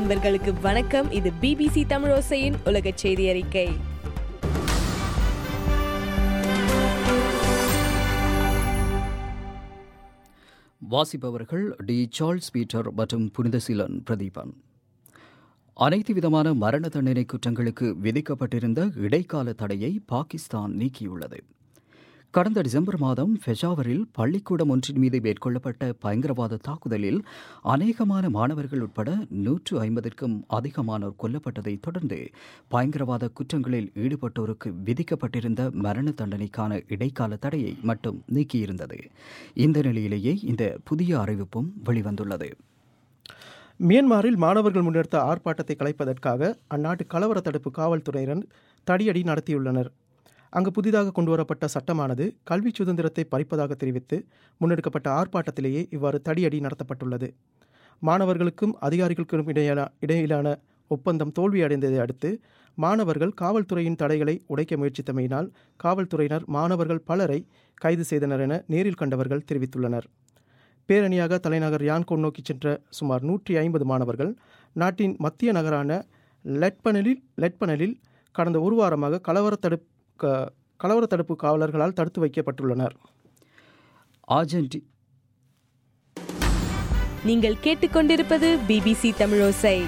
நண்பர்களுக்கு வணக்கம் இது பிபிசி தமிழோசையின் உலக செய்தி அறிக்கை வாசிப்பவர்கள் டி சார்ல்ஸ் பீட்டர் மற்றும் புனித சீலன் பிரதீபன் அனைத்து விதமான மரண தண்டனை குற்றங்களுக்கு விதிக்கப்பட்டிருந்த இடைக்கால தடையை பாகிஸ்தான் நீக்கியுள்ளது கடந்த டிசம்பர் மாதம் பெஷாவரில் பள்ளிக்கூடம் ஒன்றின் மீது மேற்கொள்ளப்பட்ட பயங்கரவாத தாக்குதலில் அநேகமான மாணவர்கள் உட்பட நூற்று ஐம்பதற்கும் அதிகமானோர் கொல்லப்பட்டதைத் தொடர்ந்து பயங்கரவாத குற்றங்களில் ஈடுபட்டோருக்கு விதிக்கப்பட்டிருந்த மரண தண்டனைக்கான இடைக்கால தடையை மட்டும் நீக்கியிருந்தது இந்த நிலையிலேயே இந்த புதிய அறிவிப்பும் வெளிவந்துள்ளது மியான்மரில் மாணவர்கள் முன்னெடுத்த ஆர்ப்பாட்டத்தை கலைப்பதற்காக அந்நாட்டு கலவர தடுப்பு காவல்துறையினர் தடியடி நடத்தியுள்ளனர் அங்கு புதிதாக கொண்டுவரப்பட்ட சட்டமானது கல்வி சுதந்திரத்தை பறிப்பதாக தெரிவித்து முன்னெடுக்கப்பட்ட ஆர்ப்பாட்டத்திலேயே இவ்வாறு தடியடி நடத்தப்பட்டுள்ளது மாணவர்களுக்கும் அதிகாரிகளுக்கும் இடையிலான இடையிலான ஒப்பந்தம் தோல்வியடைந்ததை அடுத்து மாணவர்கள் காவல்துறையின் தடைகளை உடைக்க முயற்சித்தமையினால் காவல்துறையினர் மாணவர்கள் பலரை கைது செய்தனர் என நேரில் கண்டவர்கள் தெரிவித்துள்ளனர் பேரணியாக தலைநகர் யான்கோன் நோக்கி சென்ற சுமார் நூற்றி ஐம்பது மாணவர்கள் நாட்டின் மத்திய நகரான லெட்பனலில் லெட்பனலில் கடந்த ஒரு வாரமாக கலவர தடுப்பு கலவர தடுப்பு காவலர்களால் தடுத்து வைக்கப்பட்டுள்ளனர் ஆர்ஜென்டி நீங்கள் கேட்டுக்கொண்டிருப்பது பிபிசி தமிழோசை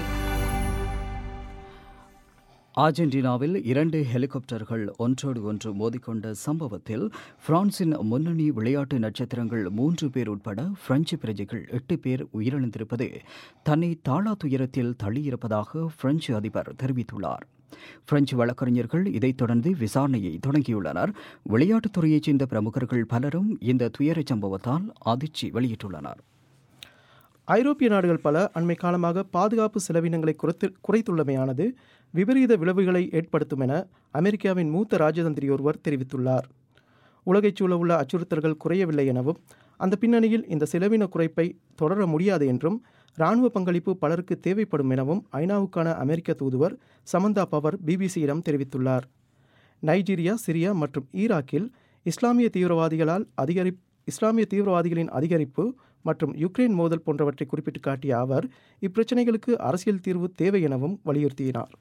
ஆர்ஜென்டினாவில் இரண்டு ஹெலிகாப்டர்கள் ஒன்றோடு ஒன்று மோதிக்கொண்ட சம்பவத்தில் பிரான்சின் முன்னணி விளையாட்டு நட்சத்திரங்கள் மூன்று பேர் உட்பட பிரெஞ்சு பிரஜைகள் எட்டு பேர் உயிரிழந்திருப்பது தன்னை தாளா துயரத்தில் தள்ளியிருப்பதாக பிரெஞ்சு அதிபர் தெரிவித்துள்ளார் பிரெஞ்சு வழக்கறிஞர்கள் இதைத் தொடர்ந்து விசாரணையை தொடங்கியுள்ளனர் விளையாட்டுத் துறையைச் சேர்ந்த பிரமுகர்கள் பலரும் இந்த துயரச் சம்பவத்தால் அதிர்ச்சி வெளியிட்டுள்ளனர் ஐரோப்பிய நாடுகள் பல அண்மை காலமாக பாதுகாப்பு செலவினங்களை குறைத்து குறைத்துள்ளமையானது விபரீத விளைவுகளை ஏற்படுத்தும் என அமெரிக்காவின் மூத்த ராஜதந்திரி ஒருவர் தெரிவித்துள்ளார் உலகைச் சூழவுள்ள அச்சுறுத்தல்கள் குறையவில்லை எனவும் அந்த பின்னணியில் இந்த செலவின குறைப்பை தொடர முடியாது என்றும் இராணுவ பங்களிப்பு பலருக்கு தேவைப்படும் எனவும் ஐநாவுக்கான அமெரிக்க தூதுவர் சமந்தா பவர் பிபிசியிடம் தெரிவித்துள்ளார் நைஜீரியா சிரியா மற்றும் ஈராக்கில் இஸ்லாமிய தீவிரவாதிகளால் அதிகரி இஸ்லாமிய தீவிரவாதிகளின் அதிகரிப்பு மற்றும் யுக்ரைன் மோதல் போன்றவற்றை குறிப்பிட்டு காட்டிய அவர் இப்பிரச்சினைகளுக்கு அரசியல் தீர்வு தேவை எனவும் வலியுறுத்தினார்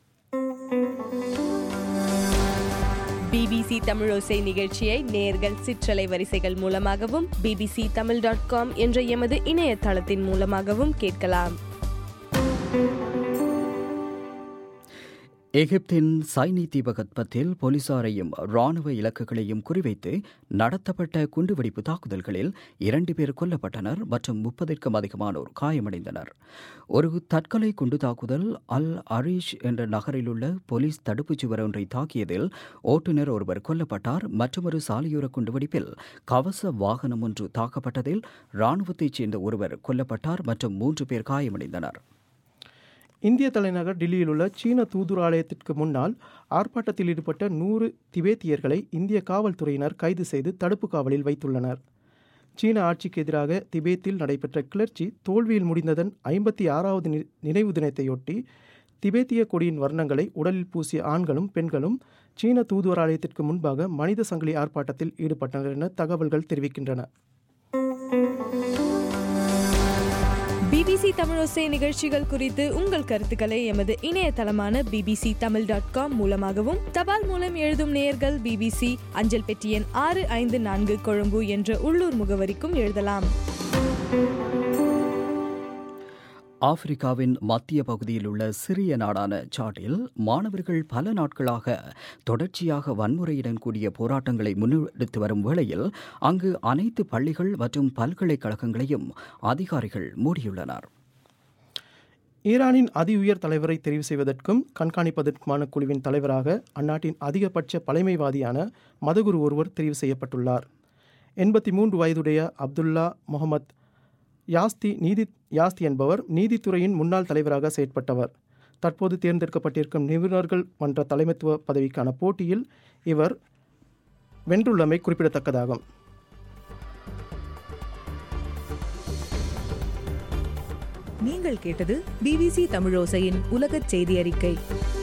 பிபிசி தமிழோசை நிகழ்ச்சியை நேர்கள் சிற்றலை வரிசைகள் மூலமாகவும் பிபிசி தமிழ் டாட் காம் என்ற எமது இணையதளத்தின் மூலமாகவும் கேட்கலாம் எகிப்தின் சைனி தீபகற்பத்தில் போலீசாரையும் ராணுவ இலக்குகளையும் குறிவைத்து நடத்தப்பட்ட குண்டுவெடிப்பு தாக்குதல்களில் இரண்டு பேர் கொல்லப்பட்டனர் மற்றும் முப்பதிற்கும் அதிகமானோர் காயமடைந்தனர் ஒரு தற்கொலை குண்டு தாக்குதல் அல் அரீஷ் என்ற நகரிலுள்ள போலீஸ் தடுப்புச் சுவர் ஒன்றை தாக்கியதில் ஓட்டுநர் ஒருவர் கொல்லப்பட்டார் மற்றொரு சாலையோர குண்டுவெடிப்பில் கவச வாகனம் ஒன்று தாக்கப்பட்டதில் ராணுவத்தைச் சேர்ந்த ஒருவர் கொல்லப்பட்டார் மற்றும் மூன்று பேர் காயமடைந்தனர் இந்திய தலைநகர் டில்லியில் உள்ள சீன தூதுராலயத்திற்கு முன்னால் ஆர்ப்பாட்டத்தில் ஈடுபட்ட நூறு திபேத்தியர்களை இந்திய காவல்துறையினர் கைது செய்து தடுப்பு காவலில் வைத்துள்ளனர் சீன ஆட்சிக்கு எதிராக திபேத்தில் நடைபெற்ற கிளர்ச்சி தோல்வியில் முடிந்ததன் ஐம்பத்தி ஆறாவது நினைவு தினத்தையொட்டி திபேத்திய கொடியின் வர்ணங்களை உடலில் பூசிய ஆண்களும் பெண்களும் சீன தூதுவராலயத்திற்கு முன்பாக மனித சங்கிலி ஆர்ப்பாட்டத்தில் ஈடுபட்டனர் என தகவல்கள் தெரிவிக்கின்றன பிபிசி தமிழோசை நிகழ்ச்சிகள் குறித்து உங்கள் கருத்துக்களை எமது இணையதளமான பிபிசி தமிழ் டாட் காம் மூலமாகவும் தபால் மூலம் எழுதும் நேயர்கள் பிபிசி அஞ்சல் பெட்டி எண் ஆறு ஐந்து நான்கு கொழும்பு என்ற உள்ளூர் முகவரிக்கும் எழுதலாம் ஆப்பிரிக்காவின் மத்திய பகுதியில் உள்ள சிறிய நாடான சாட்டில் மாணவர்கள் பல நாட்களாக தொடர்ச்சியாக வன்முறையுடன் கூடிய போராட்டங்களை முன்னெடுத்து வரும் வேளையில் அங்கு அனைத்து பள்ளிகள் மற்றும் பல்கலைக்கழகங்களையும் அதிகாரிகள் மூடியுள்ளனர் ஈரானின் அதி உயர் தலைவரை தெரிவு செய்வதற்கும் கண்காணிப்பதற்குமான குழுவின் தலைவராக அந்நாட்டின் அதிகபட்ச பழமைவாதியான மதகுரு ஒருவர் தெரிவு செய்யப்பட்டுள்ளார் எண்பத்தி மூன்று வயதுடைய அப்துல்லா முகமது யாஸ்தி நீதி யாஸ்தி என்பவர் நீதித்துறையின் முன்னாள் தலைவராக செயற்பட்டவர் தற்போது தேர்ந்தெடுக்கப்பட்டிருக்கும் நிபுணர்கள் மன்ற தலைமைத்துவ பதவிக்கான போட்டியில் இவர் வென்றுள்ளமை குறிப்பிடத்தக்கதாகும் நீங்கள் கேட்டது பிபிசி தமிழோசையின் உலகச் செய்தி அறிக்கை